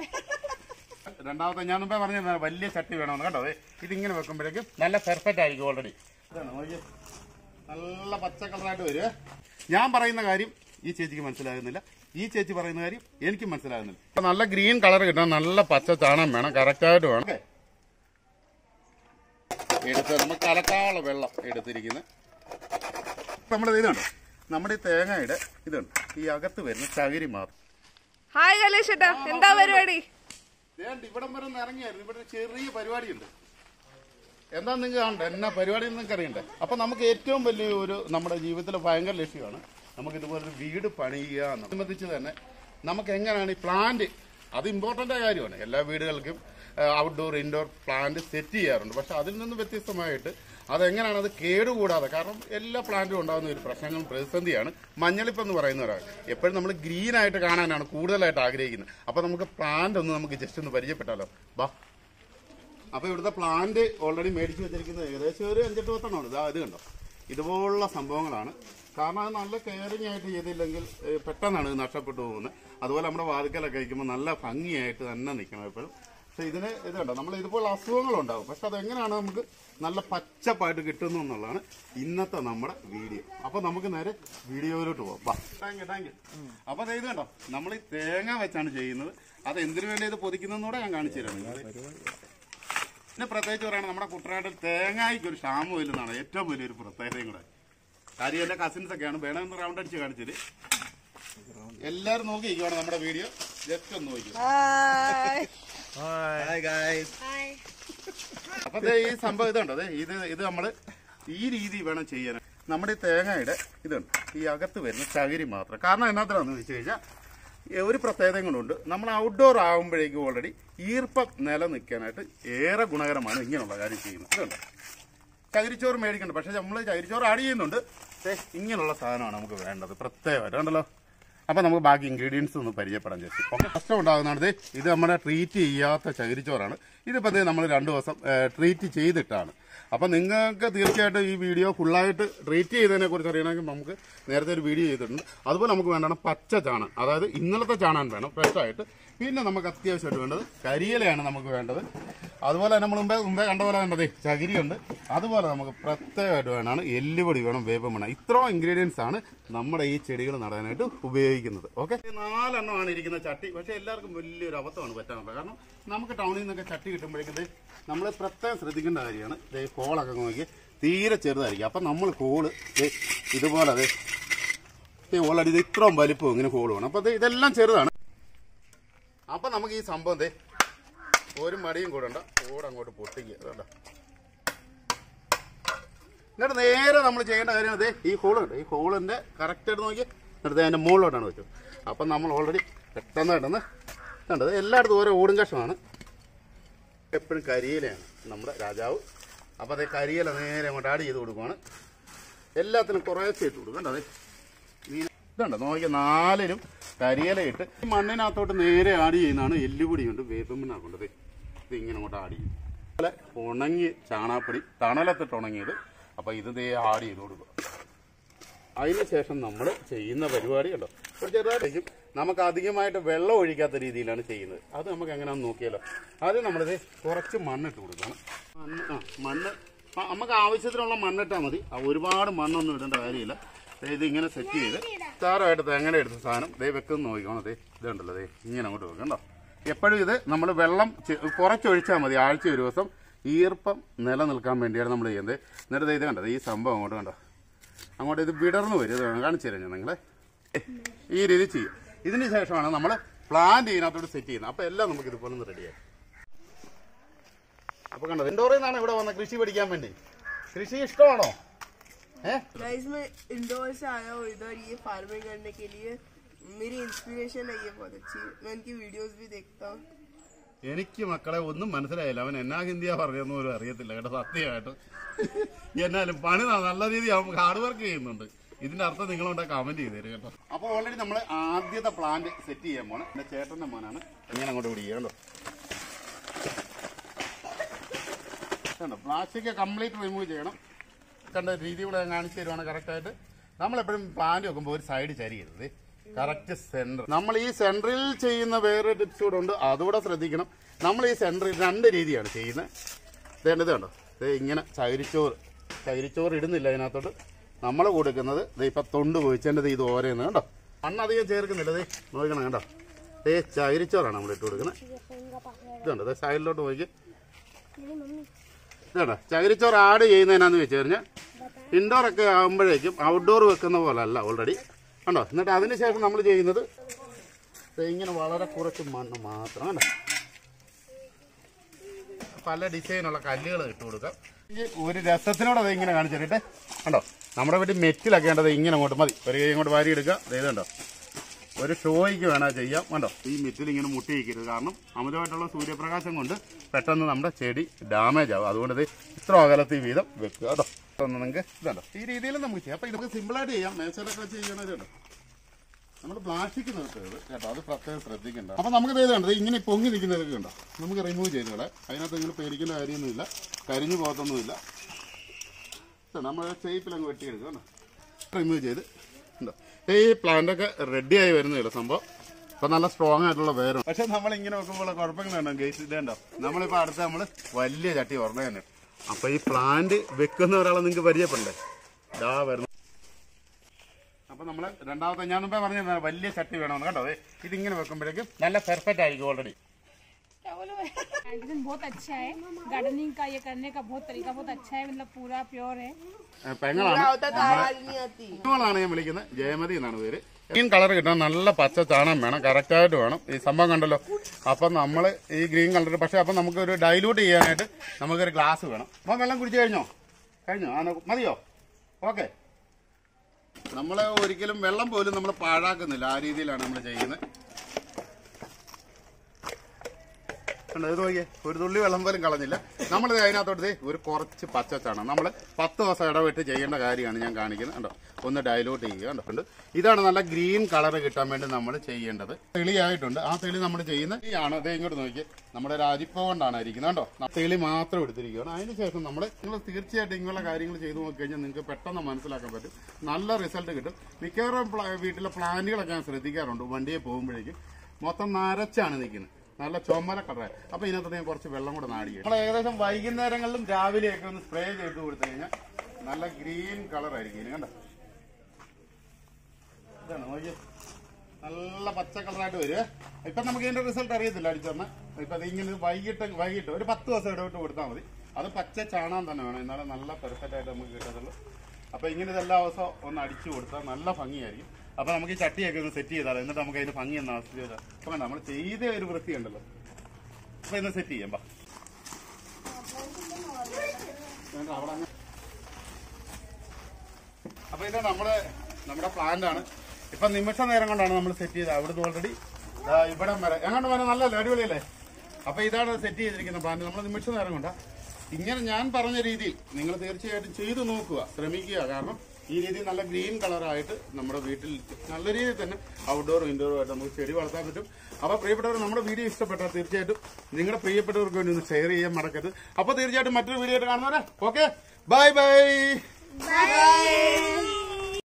രണ്ടാമത്തെ ഞാൻ മുമ്പേ പറഞ്ഞ വലിയ ചട്ടി വേണമെന്ന് കേട്ടോ ദേ, ഇതിങ്ങനെ വെക്കുമ്പോഴേക്കും നല്ല പെർഫെക്റ്റ് ആയിരിക്കും ഓൾറെഡി ഇതാണ് നോക്കിയേ നല്ല പച്ച കളറായിട്ട് വരിക ഞാൻ പറയുന്ന കാര്യം ഈ ചേച്ചിക്ക് മനസ്സിലാകുന്നില്ല ഈ ചേച്ചി പറയുന്ന കാര്യം എനിക്കും മനസ്സിലാകുന്നില്ല അപ്പൊ നല്ല ഗ്രീൻ കളർ കിട്ടാൻ നല്ല പച്ച ചാണം വേണം കറക്റ്റായിട്ട് വേണം ഓക്കെ എടുത്ത് നമുക്ക് കലക്കാനുള്ള വെള്ളം എടുത്തിരിക്കുന്നത് നമ്മുടെ ഇതാണ് നമ്മുടെ ഈ തേങ്ങയുടെ ഇതുണ്ട് ഈ അകത്ത് വരുന്ന ചകിരി മാത്രം ഹായ് കലേഷ് ഏട്ടാ എന്താ പരിപാടി വേണ്ട ഇവിടം വരെ ഒന്ന് ഇറങ്ങിയായിരുന്നു ഇവിടെ ഒരു ചെറിയ പരിപാടിയുണ്ട് എന്താ നിങ്ങൾക്ക് കാണണ്ട എന്നാ പരിപാടി നിങ്ങൾക്ക് അറിയണ്ടേ അപ്പൊ നമുക്ക് ഏറ്റവും വലിയ ഒരു നമ്മുടെ ജീവിതത്തിലെ ഭയങ്കര ലക്ഷ്യമാണ് നമുക്ക് ഇതുപോലൊരു വീട് പണിയുക എന്ന് സംബന്ധിച്ച് തന്നെ നമുക്ക് എങ്ങനെയാണ് ഈ പ്ലാന്റ് അത് ഇമ്പോർട്ടന്റ് കാര്യമാണ് എല്ലാ വീടുകൾക്കും ഔട്ട്ഡോർ ഇൻഡോർ പ്ലാന്റ് സെറ്റ് ചെയ്യാറുണ്ട് പക്ഷെ അതിൽ നിന്ന് വ്യത്യസ്തമായിട്ട് അതെങ്ങനെയാണ് അത് കേടുകൂടാതെ കാരണം എല്ലാ പ്ലാന്റും ഉണ്ടാകുന്ന ഒരു പ്രശ്നങ്ങളും പ്രതിസന്ധിയാണ് മഞ്ഞളിപ്പ് എന്ന് പറയുന്ന ഒരാൾ എപ്പോഴും നമ്മൾ ഗ്രീൻ ആയിട്ട് കാണാനാണ് കൂടുതലായിട്ട് ആഗ്രഹിക്കുന്നത് അപ്പൊ നമുക്ക് പ്ലാന്റ് ഒന്ന് നമുക്ക് ജസ്റ്റ് ഒന്ന് പരിചയപ്പെട്ടാലോ ബാ അപ്പൊ ഇവിടുത്തെ പ്ലാന്റ് ഓൾറെഡി മേടിച്ചു വെച്ചിരിക്കുന്നത് ഏകദേശം ഒരു അഞ്ചെട്ട് പത്തെണ്ണമാണ് ഇതാ ഇത് കണ്ടോ ഇതുപോലുള്ള സംഭവങ്ങളാണ് കാരണം അത് നല്ല കെയറിങ് ആയിട്ട് ചെയ്തില്ലെങ്കിൽ ഏഹ്, പെട്ടെന്നാണ് ഇത് നഷ്ടപ്പെട്ടു പോകുന്നത് അതുപോലെ നമ്മുടെ വാതിക്കലൊക്കെ കഴിക്കുമ്പോൾ നല്ല ഭംഗിയായിട്ട് തന്നെ നിൽക്കണം എപ്പോഴും പക്ഷെ ഇതിന് ഇത് കണ്ടോ നമ്മൾ ഇതുപോലുള്ള അസുഖങ്ങളുണ്ടാവും പക്ഷെ അതെങ്ങനെയാണ് നമുക്ക് നല്ല പച്ചപ്പായിട്ട് കിട്ടുന്നു എന്നുള്ളതാണ് ഇന്നത്തെ നമ്മുടെ വീഡിയോ അപ്പൊ നമുക്ക് നേരെ വീഡിയോയിലോട്ട് പോകാം വാ താങ്ക് യു താങ്ക് യു അപ്പൊ ദേ ഇത് കണ്ടോ നമ്മൾ ഈ തേങ്ങ വെച്ചാണ് ചെയ്യുന്നത് അത് എന്തിനു വേണ്ടി ഇത് പൊതിക്കുന്നതെന്നൂടെ ഞാൻ കാണിച്ചു തരാം നിങ്ങൾക്ക് പിന്നെ പ്രത്യേകിച്ച് പറയുകയാണ് നമ്മുടെ കുട്ടനാട്ടിൽ തേങ്ങായ്ക്ക് ഒരു ക്ഷാമം ഇല്ലെന്നാണ് ഏറ്റവും വലിയൊരു പ്രത്യേകതയും കൂടെ കാര്യം എന്റെ കസിൻസ് ഒക്കെയാണ് വേണമെന്ന് റൗണ്ട് അടിച്ച് കാണിച്ചത് എല്ലാരും നോക്കി ഇരിക്കുവാണ് നമ്മുടെ വീഡിയോ ജസ്റ്റ് ഒന്ന് നോക്കി അപ്പൊ ദേ ഈ സംഭവം ഇതുണ്ട് ദേ ഇത് ഇത് നമ്മള് ഈ രീതി വേണം ചെയ്യാൻ നമ്മുടെ ഈ തേങ്ങയുടെ ഇതുണ്ട് ഈ അകത്ത് വരുന്ന ചകിരി മാത്രം കാരണം എന്നാത്തിനാന്ന് വെച്ച് കഴിഞ്ഞാൽ ഒരു പ്രത്യേകതയും കൊണ്ടുണ്ട് നമ്മൾ ഔട്ട്ഡോർ ആകുമ്പോഴേക്കും ഓൾറെഡി ഈർപ്പം നിലനിൽക്കാനായിട്ട് ഏറെ ഗുണകരമാണ് ഇങ്ങനെയുള്ള കാര്യം ചെയ്യുന്നത് ഇതുണ്ട് ചകിരിച്ചോറ് മേടിക്കണ്ട പക്ഷെ നമ്മൾ ചകിരിച്ചോറ് ആഡ് ചെയ്യുന്നുണ്ട് ദേ ഇങ്ങനെയുള്ള സാധനമാണ് നമുക്ക് വേണ്ടത് പ്രത്യേകമായിട്ട് കണ്ടല്ലോ അപ്പൊ നമുക്ക് ബാക്കി ഇൻഗ്രീഡിയൻസ് ഒന്ന് പരിചയപ്പെടാൻ ചേച്ചി ഓക്കെ കഷ്ടം ഉണ്ടാകുന്നതാണ് ദേ ഇത് നമ്മുടെ ട്രീറ്റ് ചെയ്യാത്ത ചകിരിച്ചോറാണ് ഇതിപ്പോ ദേ നമ്മൾ രണ്ടു ദിവസം ട്രീറ്റ് ചെയ്തിട്ടാണ് അപ്പൊ നിങ്ങൾക്ക് തീർച്ചയായിട്ടും ഈ വീഡിയോ ഫുള്ളായിട്ട് ട്രീറ്റ് ചെയ്തതിനെ കുറിച്ച് അറിയണമെങ്കിൽ നമുക്ക് നേരത്തെ ഒരു വീഡിയോ ചെയ്തിട്ടുണ്ട് അതുപോലെ നമുക്ക് വേണ്ടതാണ് പച്ച ചാണകം അതായത് ഇന്നലത്തെ ചാണകം വേണം ഫ്രഷായിട്ട് പിന്നെ നമുക്ക് അത്യാവശ്യമായിട്ട് വേണ്ടത് കരിയിലയാണ് നമുക്ക് വേണ്ടത് അതുപോലെ തന്നെ നമ്മൾ മുമ്പേ മുമ്പേ കണ്ട പോലെ വേണ്ടത് ചകിരിയുണ്ട് അതുപോലെ നമുക്ക് പ്രത്യേകമായിട്ട് വേണമാണ് എല്ലുപൊടി വേണം വേപ്പം വേണം ഇത്രയും ഇൻഗ്രീഡിയൻസ് ആണ് നമ്മുടെ ഈ ചെടികൾ നടാനായിട്ട് ഉപയോഗിക്കുന്നത് ഓക്കെ നാലെണ്ണമാണ് ഇരിക്കുന്ന ചട്ടി പക്ഷെ എല്ലാവർക്കും വലിയൊരു അബദ്ധമാണ് പറ്റാനുള്ളത് കാരണം നമുക്ക് ടൗണിൽ നിന്നൊക്കെ ചട്ടി കിട്ടുമ്പോഴേക്കും നമ്മൾ പ്രത്യേകം ശ്രദ്ധിക്കേണ്ട കാര്യമാണ് ദേ കോളൊക്കെ നോക്കി തീരെ ചെറുതായിരിക്കും അപ്പം നമ്മൾ കോള് ദേ ഇതുപോലെ അതെ ഓൾറെഡി ഇത് ഇത്രയും വലിപ്പം ഇങ്ങനെ കോള് വേണം അപ്പം ഇതെല്ലാം ചെറുതാണ് അപ്പൊ നമുക്ക് ഈ സംഭവം ദേ ഒരു മടിയും കൂടണ്ട കൂടെ അങ്ങോട്ട് പൊട്ടിക്കുക അതുകൊണ്ടോ എന്നിട്ട് നേരെ നമ്മൾ ചെയ്യേണ്ട കാര്യം അതെ ഈ ഹോളുണ്ട് ഈ ഹോളിന്റെ കറക്റ്റ് ആയിട്ട് നോക്കി എന്നിട്ട് അതിന്റെ മുകളിലോട്ടാണ് വെച്ചത് അപ്പം നമ്മൾ ഓൾറെഡി പെട്ടെന്ന് പെട്ടെന്ന് കണ്ടത് എല്ലായിടത്തും ഓരോ ഓടും കഷ്ണമാണ് എപ്പോഴും കരിയിലയാണ് നമ്മുടെ രാജാവ് അപ്പോൾ അതേ കരിയില നേരെ അങ്ങോട്ട് ആഡ് ചെയ്ത് കൊടുക്കുവാണ് എല്ലാത്തിനും കുറേശ്ശെ ഇട്ട് കൊടുക്കും കണ്ടോ അതെ ഇതുണ്ട് നോക്കിയ നാലിനും കരിയിലയിട്ട് ഈ മണ്ണിനകത്തോട്ട് നേരെ ആഡ് ചെയ്യുന്നതാണ് എല്ലുപൊടി കൊണ്ട് വേപ്പമ്പിനാ കൊണ്ടത് ഇത് ഇങ്ങനെ അങ്ങോട്ട് ആഡ് ചെയ്യും അതുപോലെ ഉണങ്ങി ചാണാപ്പൊടി തണലത്തിട്ട് ഉണങ്ങിയത് അപ്പൊ ഇത് ദേ ആഡ് ചെയ്ത് കൊടുക്കുക അതിന് ശേഷം നമ്മൾ ചെയ്യുന്ന പരിപാടി കണ്ടോ ഒരു ചെറുതായിരിക്കും നമുക്ക് അധികമായിട്ട് വെള്ളം ഒഴിക്കാത്ത രീതിയിലാണ് ചെയ്യുന്നത് അത് നമുക്ക് എങ്ങനെയാണെന്ന് നോക്കിയാലോ ആദ്യം നമ്മളിത് കുറച്ച് മണ്ണിട്ട് കൊടുക്കണം മണ്ണ് ആ മണ്ണ് ആ, നമുക്ക് ആവശ്യത്തിനുള്ള മണ്ണിട്ടാൽ മതി ആ, ഒരുപാട് മണ്ണൊന്നും ഇടേണ്ട കാര്യമില്ല ദേ ഇത് ഇങ്ങനെ സെറ്റ് ചെയ്ത് താരമായിട്ട് തേങ്ങയുടെ എടുത്ത സാധനം ദേ വെക്കുന്ന നോക്കിക്കോണം ദേ ഇതുണ്ടല്ലോ ദേ ഇങ്ങനെ അങ്ങോട്ട് വെക്കണ്ടോ എപ്പോഴും ഇത് നമ്മൾ വെള്ളം ചെ- കുറച്ചൊഴിച്ചാൽ മതി ആഴ്ച ഒരു ദിവസം ഈർപ്പം നിലനിൽക്കാൻ വേണ്ടിയാണ് നമ്മൾ ചെയ്യുന്നത് എന്നിട്ട് ദേ ഇത് കണ്ടത് ഈ സംഭവം അങ്ങോട്ട് കണ്ടോ അങ്ങോട്ട് ഇത് വിടർന്നു വരും ഇത് കാണിച്ചു തരാം ഞാൻ നിങ്ങളെ ഈ രീതി ചെയ്യും ഇതിന് ശേഷമാണ് നമ്മൾ പ്ലാന്റ് ഇതിനകത്തോട്ട് സെറ്റ് ചെയ്യുന്നത് അപ്പൊ എല്ലാം നമുക്ക് ഇതുപോലെ ഒന്ന് റെഡിയായി അപ്പൊ കണ്ടോ ഇൻഡോറിൽ നിന്നാണ് ഇവിടെ വന്ന കൃഷി പഠിക്കാൻ വേണ്ടി കൃഷി ഇഷ്ടമാണോ ഏഹ് गाइस मैं इंदौर से आया हूँ इधर ये फार्मिंग करने के लिए मेरी इंस्पिरेशन है ये बहुत अच्छी मैं इनकी वीडियोस भी देखता हूँ എനിക്ക് മക്കളെ ഒന്നും മനസ്സിലായില്ല അവൻ എന്നാ ഹിന്ദിയാ പറഞ്ഞതെന്ന് പോലും അറിയത്തില്ല കേട്ടോ സത്യമായിട്ട് എന്നാലും പണി ന- നല്ല രീതിയിൽ അവൻ ഹാർഡ് വർക്ക് ചെയ്യുന്നുണ്ട് ഇതിന്റെ അർത്ഥം നിങ്ങളുണ്ട് കമന്റ് ചെയ്ത് തരും കേട്ടോ അപ്പൊ ഓൾറെഡി നമ്മൾ ആദ്യത്തെ പ്ലാന്റ് സെറ്റ് ചെയ്യാൻ പോണ് എന്റെ ചേട്ടന്റെ മോനാണ് എങ്ങനെ അങ്ങോട്ട് പിടിക്കുക കേട്ടോ കണ്ടോ പ്ലാസ്റ്റിക് കംപ്ലീറ്റ് റിമൂവ് ചെയ്യണം കണ്ട രീതി കൂടെ ഞാൻ കാണിച്ചു തരുവാണ് കറക്റ്റായിട്ട് നമ്മളെപ്പോഴും പ്ലാന്റ് വെക്കുമ്പോൾ ഒരു സൈഡ് ചരിയരുത് കറക്റ്റ് സെന്റർ നമ്മൾ ഈ സെന്ററിൽ ചെയ്യുന്ന വേറെ ടിപ്സ് കൂടെ ഉണ്ട് അതുകൂടെ ശ്രദ്ധിക്കണം നമ്മൾ ഈ സെന്ററിൽ രണ്ട് രീതിയാണ് ചെയ്യുന്നത് ഇതേണ്ടത് കണ്ടോ ഇത് ഇങ്ങനെ ചകിരിച്ചോറ് ചകിരിച്ചോറ് ഇടുന്നില്ല അതിനകത്തോട്ട് നമ്മൾ കൊടുക്കുന്നത് ഇത് ഇപ്പം തൊണ്ട് പോയിച്ചേണ്ടത് ഇത് ഓരോന്ന് കണ്ടോ മണ്ണധികം ചേർക്കുന്നില്ല ദേ നോക്കണം കണ്ടോ ദേ ചകിരിച്ചോറാണ് നമ്മൾ ഇട്ട് കൊടുക്കുന്നത് ഇതുണ്ട് ദേ സൈഡിലോട്ട് പോയിക്ക് ഇതാ ചകിരിച്ചോറ് ആഡ് ചെയ്യുന്നതിനാന്ന് വെച്ച് കഴിഞ്ഞാൽ ഇൻഡോർ ഒക്കെ ആകുമ്പോഴേക്കും ഔട്ട്ഡോർ വെക്കുന്ന പോലെ അല്ല ഓൾറെഡി കണ്ടോ എന്നിട്ട് അതിന് ശേഷം നമ്മൾ ചെയ്യുന്നത് ദേ ഇങ്ങനെ വളരെ കുറച്ച് മണ്ണ് മാത്രം കണ്ടോ പല ഡിസൈനുള്ള കല്ലുകൾ ഇട്ട് കൊടുക്കാം ഈ ഒരു രസത്തിനോട് അത് ഇങ്ങനെ കാണിച്ചിട്ട് കണ്ടോ നമ്മുടെ വീട്ടിൽ മെറ്റിലൊക്കെ ഉണ്ടത് ഇങ്ങനെ അങ്ങോട്ട് മതി ഒരു കൈ ഇങ്ങോട്ട് വാരി എടുക്കുക ദേ ഇതുണ്ടോ ഒരു ഷോയ്ക്ക് വേണേൽ ചെയ്യാം കണ്ടോ ഈ മെറ്റിൽ ഇങ്ങനെ മുട്ടിയിരിക്കരുത് കാരണം അമിതമായിട്ടുള്ള സൂര്യപ്രകാശം കൊണ്ട് പെട്ടെന്ന് നമ്മുടെ ചെടി ഡാമേജ് ആവും അതുകൊണ്ട് ഇത് ഇത്ര അകലത്തിൽ വീതം വെക്കുക കേട്ടോ ഒന്ന് നിങ്ങൾക്ക് ഇതുണ്ടോ ഈ രീതിയിൽ നമുക്ക് ചെയ്യാം അപ്പൊ ഇതൊക്കെ സിമ്പിളായിട്ട് ചെയ്യാം മേശയിലൊക്കെ വെച്ച് ചെയ്യണത് കേട്ടോ നമ്മൾ പ്ലാസ്റ്റിക് നിർത്തരുത് കേട്ടോ അത് പ്രത്യേകം ശ്രദ്ധിക്കണ്ട അപ്പൊ നമുക്ക് ഇത് കണ്ടത് ഇങ്ങനെ പൊങ്ങി നിൽക്കുന്നതൊക്കെ ഉണ്ടോ നമുക്ക് റിമൂവ് ചെയ്ത് കളെ അതിനകത്ത് ഇങ്ങനെ പേടിക്കേണ്ട കാര്യമൊന്നുമില്ല കരിഞ്ഞു പോകത്തൊന്നുമില്ല നമ്മൾ ഷേപ്പിൽ അങ്ങ് വെട്ടിയെടുക്കുക കേട്ടോ റിമൂവ് ചെയ്ത് ഉണ്ടോ ഈ പ്ലാന്റ് ഒക്കെ റെഡി ആയി വരുന്നില്ല സംഭവം ഇപ്പൊ നല്ല സ്ട്രോങ് ആയിട്ടുള്ള വേരും പക്ഷെ നമ്മൾ ഇങ്ങനെ വെക്കുമ്പോൾ കുഴപ്പങ്ങളുണ്ടോ ഗേസ് ഇതേണ്ടോ നമ്മളിപ്പോ അടുത്ത് നമ്മൾ വലിയ ചട്ടി പറഞ്ഞ തന്നെ അപ്പൊ ഈ പ്ലാന്റ് വെക്കുന്ന ഒരാളെ നിങ്ങൾക്ക് പരിചയപ്പെടണ്ടേ ഇതാ വരുന്നു അപ്പൊ നമ്മള് രണ്ടാമത്തെ ഞാൻ മുമ്പേ പറഞ്ഞ വലിയ ചട്ടി വേണമെന്ന് കേട്ടോ ദേ ഇതിങ്ങനെ വെക്കുമ്പോഴേക്കും നല്ല പെർഫെക്റ്റ് ആയിരിക്കും ഓൾറെഡി गार्डन बहुत अच्छा है गार्डनिंग का ये करने का बहुत तरीका बहुत अच्छा है मतलब पूरा प्योर है പെങ്ങളാണ് पूरा होता तो आवाज नहीं आती പെങ്ങളാണ് ഞാൻ വിളിക്കുന്നത് ജയമതി എന്നാണ് പേര് ഗ്രീൻ കളർ കിട്ടാൻ നല്ല പച്ച ചാണം വേണം കറക്റ്റ് ആയിട്ട് വേണം ഈ സംഭവം കണ്ടല്ലോ അപ്പം നമ്മൾ ഈ ഗ്രീൻ കളർ പക്ഷെ അപ്പം നമുക്ക് ഒരു ഡൈലൂട്ട് ചെയ്യാനായിട്ട് നമുക്കൊരു ഗ്ലാസ് വേണം അപ്പം വെള്ളം കുടിച്ചു കഴിഞ്ഞോ കഴിഞ്ഞോ ആ നോക്കൂ. മതിയോ ഓക്കെ നമ്മൾ ഒരിക്കലും വെള്ളം പോലും നമ്മൾ പാഴാക്കുന്നില്ല ആ രീതിയിലാണ് നമ്മൾ ചെയ്യുന്നത് കണ്ടോ, ഇത് നോക്കിയേ ഒരു തുള്ളി വെള്ളം പോലും കളഞ്ഞില്ല നമ്മൾ അതിനകത്തോട്ട് ദേ ഒരു കുറച്ച് പച്ചച്ചാണ് നമ്മൾ പത്ത് ദിവസം ഇടവിട്ട് ചെയ്യേണ്ട കാര്യമാണ് ഞാൻ കാണിക്കുന്നത് കണ്ടോ ഒന്ന് ഡൈലൂട്ട് ചെയ്യുക കണ്ടോ ഉണ്ട് ഇതാണ് നല്ല ഗ്രീൻ കളർ കിട്ടാൻ വേണ്ടി നമ്മൾ ചെയ്യേണ്ടത് തെളിയായിട്ടുണ്ട് ആ തെളി നമ്മൾ ചെയ്യുന്ന ഈ ആണ് അതേ ഇങ്ങോട്ട് നോക്കി നമ്മുടെ രാജിപ്പ കൊണ്ടാണ് ഇരിക്കുന്നത് കണ്ടോ ആ തെളി മാത്രം എടുത്തിരിക്കുകയാണ് അതിന് ശേഷം നമ്മൾ നിങ്ങൾ തീർച്ചയായിട്ടും ഇങ്ങനെയുള്ള കാര്യങ്ങൾ ചെയ്തു നോക്കി കഴിഞ്ഞാൽ നിങ്ങൾക്ക് പെട്ടെന്ന് മനസ്സിലാക്കാൻ പറ്റും നല്ല റിസൾട്ട് കിട്ടും മിക്കവാറും പ്ല- വീട്ടിലെ പ്ലാന്റുകളൊക്കെ ഞാൻ ശ്രദ്ധിക്കാറുണ്ട് വണ്ടിയെ പോകുമ്പോഴേക്കും മൊത്തം നരച്ചാണ് നിൽക്കുന്നത് നല്ല ചുമര കളർ അപ്പൊ ഇതിനകത്ത് ഞാൻ കുറച്ച് വെള്ളം കൂടെ നാടി നമ്മൾ ഏകദേശം വൈകുന്നേരങ്ങളിലും രാവിലെയൊക്കെ ഒന്ന് സ്പ്രേ ചെയ്ത് കൊടുത്തു കഴിഞ്ഞാൽ നല്ല ഗ്രീൻ കളർ ആയിരിക്കും ഇതിന് കണ്ടോ ഇതാണ് നോക്കിയേ നല്ല പച്ച കളറായിട്ട് വരും ഇപ്പൊ നമുക്ക് ഇതിന്റെ റിസൾട്ട് അറിയത്തില്ല അടിച്ചറിന് ഇപ്പൊ അത് ഇങ്ങനെ വൈകിട്ട് വൈകിട്ട് ഒരു പത്ത് ദിവസം ഇടവിട്ട് കൊടുത്താൽ മതി അത് പച്ച ചാണാൻ തന്നെ വേണം എന്നാലും നല്ല പെർഫെക്റ്റ് ആയിട്ട് നമുക്ക് കിട്ടത്തുള്ളൂ അപ്പൊ ഇങ്ങനെ ഇതെല്ലാ ദിവസവും ഒന്ന് അടിച്ചു കൊടുത്താൽ നല്ല ഭംഗിയായിരിക്കും അപ്പൊ നമുക്ക് ഈ ചട്ടിയൊക്കെ ഒന്ന് സെറ്റ് ചെയ്താൽ എന്നിട്ട് നമുക്ക് അതിന് ഭംഗി എന്ന് ആസ്വദിച്ചാൽ അപ്പൊ വേണ്ട നമ്മൾ ചെയ്ത ഒരു വൃത്തി ഉണ്ടല്ലോ അപ്പൊ ഇന്ന് സെറ്റ് ചെയ്യാം ബാ വേണ്ട, അവിടെ അങ്ങ് അപ്പൊ ഇത് നമ്മള് നമ്മുടെ പ്ലാന്റ് ആണ് ഇപ്പൊ നിമിഷ നേരം കൊണ്ടാണ് നമ്മൾ സെറ്റ് ചെയ്തത് അവിടുന്ന് ഓൾറെഡി ഇവിടെ വരെ എങ്ങോട്ട് വരെ നല്ലല്ലേ അടിപൊളിയല്ലേ അപ്പൊ ഇതാണ് സെറ്റ് ചെയ്തിരിക്കുന്ന പ്ലാന്റ് നമ്മൾ നിമിഷ നേരം കൊണ്ടാ ഇങ്ങനെ ഞാൻ പറഞ്ഞ രീതിയിൽ നിങ്ങൾ തീർച്ചയായിട്ടും ചെയ്തു നോക്കുക ശ്രമിക്കുക കാരണം ഈ രീതിയിൽ നല്ല ഗ്രീൻ കളറായിട്ട് നമ്മുടെ വീട്ടിൽ നല്ല രീതിയിൽ തന്നെ ഔട്ട്ഡോറും ഇൻഡോറും ആയിട്ട് നമുക്ക് ചെടി വളർത്താൻ പറ്റും അപ്പൊ പ്രിയപ്പെട്ടവർ നമ്മുടെ വീഡിയോ ഇഷ്ടപ്പെട്ടാൽ തീർച്ചയായിട്ടും നിങ്ങളുടെ പ്രിയപ്പെട്ടവർക്ക് വേണ്ടി ഒന്ന് ഷെയർ ചെയ്യാൻ മറക്കരുത് അപ്പൊ തീർച്ചയായിട്ടും മറ്റൊരു വീഡിയോ ആയിട്ട് കാണുന്നവരെ ഓക്കെ ബൈ ബൈ Bye.